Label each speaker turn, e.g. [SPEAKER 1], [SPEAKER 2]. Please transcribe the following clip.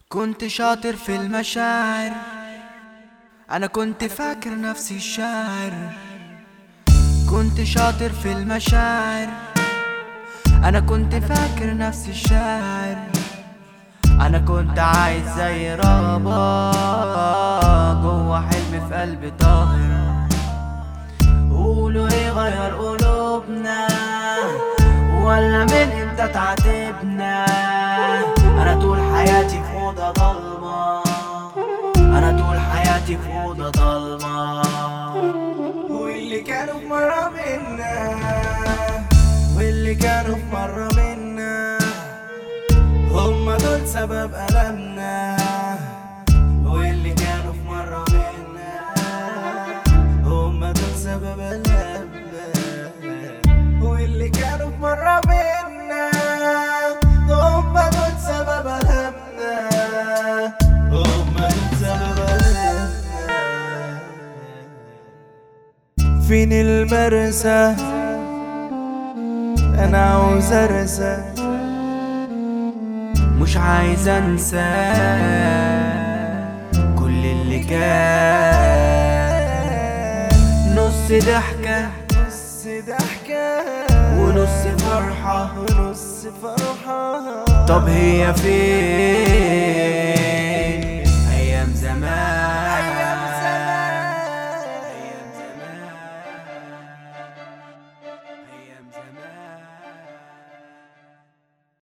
[SPEAKER 1] كنت شاطر في المشاعر انا كنت فاكر نفسي شاعر كنت شاطر في المشاعر انا كنت فاكر نفسي شاعر انا كنت عايز زي رابا جوه حلم في قلبي طاهر قولوا ايه غير قلوبنا ولا من امتى تعاتبنا انا طول حياتي في اوضه ضلمه انا طول حياتي في اوضه ضلمه
[SPEAKER 2] واللي كانوا في مرة منا واللي كانوا في مرة منا هم دول سبب ألمنا واللي كانوا في مرة منا هم دول سبب ألمنا واللي كانوا في مرة منا هم دول سبب ألمنا هم دول سبب ألمنا فين المرسى انا عاوز ارسى
[SPEAKER 1] مش عايز انسى كل اللي كان نص ضحكة
[SPEAKER 2] نص ضحكة
[SPEAKER 1] ونص فرحة
[SPEAKER 2] ونص فرحة
[SPEAKER 1] طب هي فين